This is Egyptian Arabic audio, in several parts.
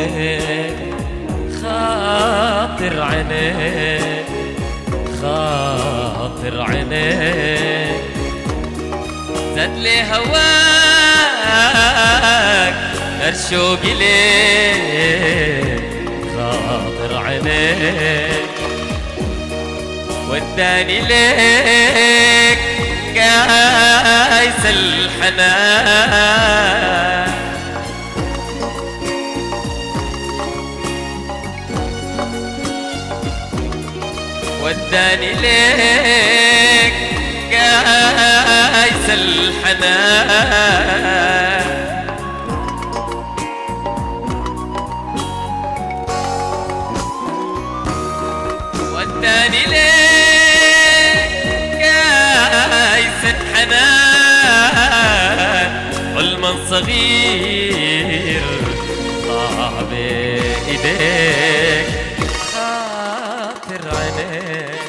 عينيك خاطر عينيك خاطر عينيك زاد لي هواك ارشوق ليك خاطر عينيك وداني ليك قايس الحنان وداني ليك قايس الحنان وداني ليك قايس الحنان علما صغير ضاع بإيديك خاطر عينيك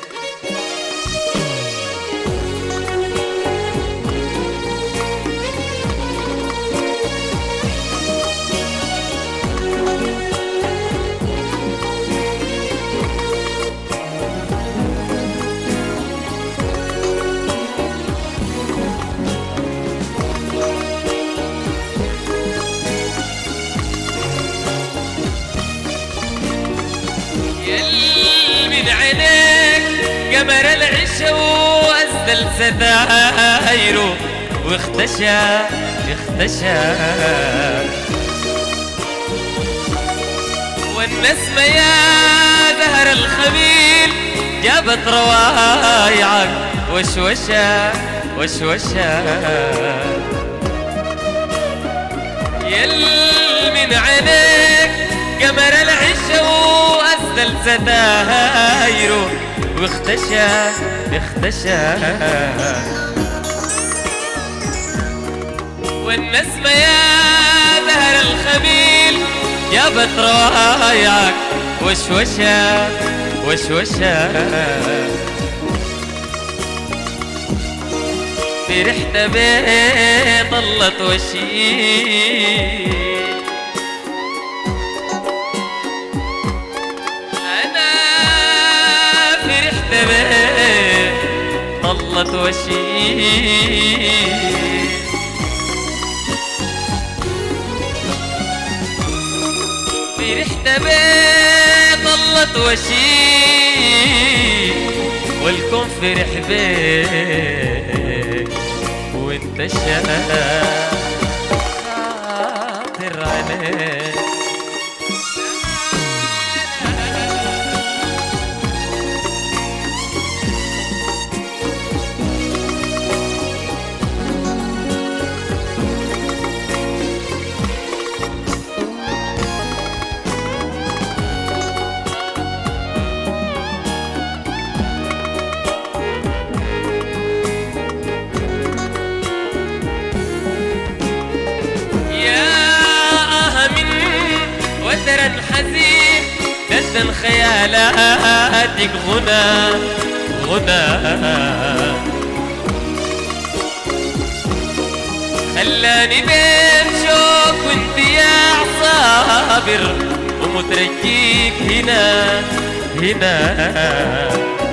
يل من عينيك قمر العشا وأسدل ستايره واختشى اختشى والنسمة يا زهر الخميل جابت روايعك وشوشة وشوشة يل من عينيك قمر العشا وأسدل ستايره واختشى اختشى والنسمة يا زهر الخميل جابت روايعك وشوشة وشوشة فرحت بيه طلت وشي أنا فرحت بيه طلت وشي فرحت بيه طلت وشي والكون فرح بيه وانت شاف خاطر عليك يا آه من وترا حزين دندن خيالاتك غنى غنى خلاني بين شوق وانت يا صابر ومترجيك هنا هنا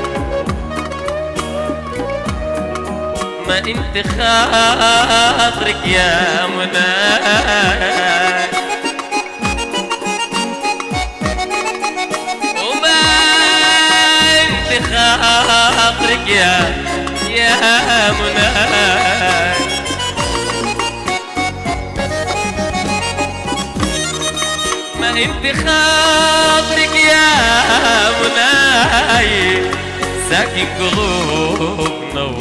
ما انت خاطرك يا منى وما انت خاطرك يا يا منى ما انت خاطرك يا مناي ساكن قلوبنا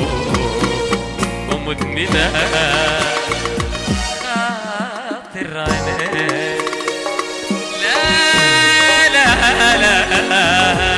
ومدمنة خاطر عينيك لا لا لا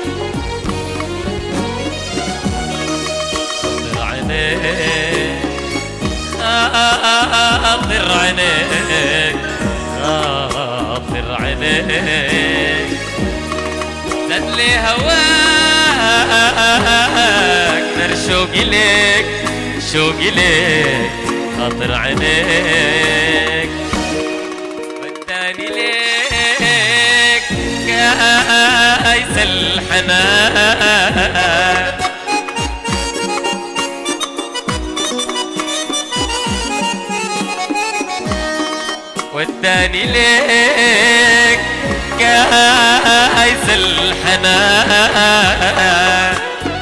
خاطر عينيك خاطر عينيك خاطر عينيك زاد لي هواك نار شوقي ليك شوقي ليك خاطر عينيك وداني ليك كايس الحنان وداني ليك كايس الحنان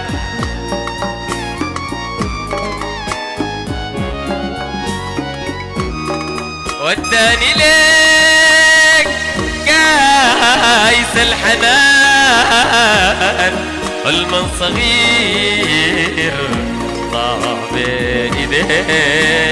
وداني ليك كايس الحنان المن صغير ضاع بين ايديك